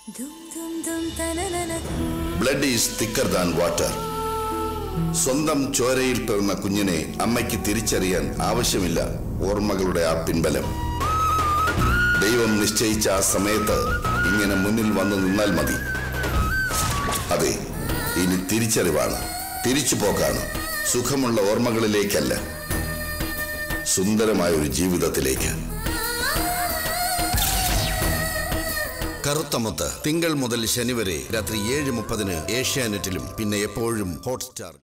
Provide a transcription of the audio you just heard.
Dum dum dum tananana blood is thicker than water സ്വന്തം ചോരയിൽ പിറന്ന കുഞ്ഞിനെ അമ്മയ്ക്ക് തിരിച്ചറിയാൻ ആവശ്യമില്ല ഓർമ്മകളുടെ ആ പിൻബലം ദൈവം നിശ്ചയിച്ച ആ സമയത്ത് ഇങ്ങനെ മുന്നിൽ വന്നു നിന്നാൽ മതി അതെ ഇനി തിരിച്ചറിവാണ് തിരിച്ചു പോക്കാണ് സുഖമുള്ള ഓർമ്മകളിലേക്കല്ല സുന്ദരമായ ഒരു ജീവിതത്തിലേക്ക് കറുത്തമുത്ത് തിങ്കൾ മുതൽ ശനി വരെ രാത്രി ഏഴ് മുപ്പതിന് ഏഷ്യാനെറ്റിലും പിന്നെ എപ്പോഴും ഹോട്ട്സ്റ്റാർ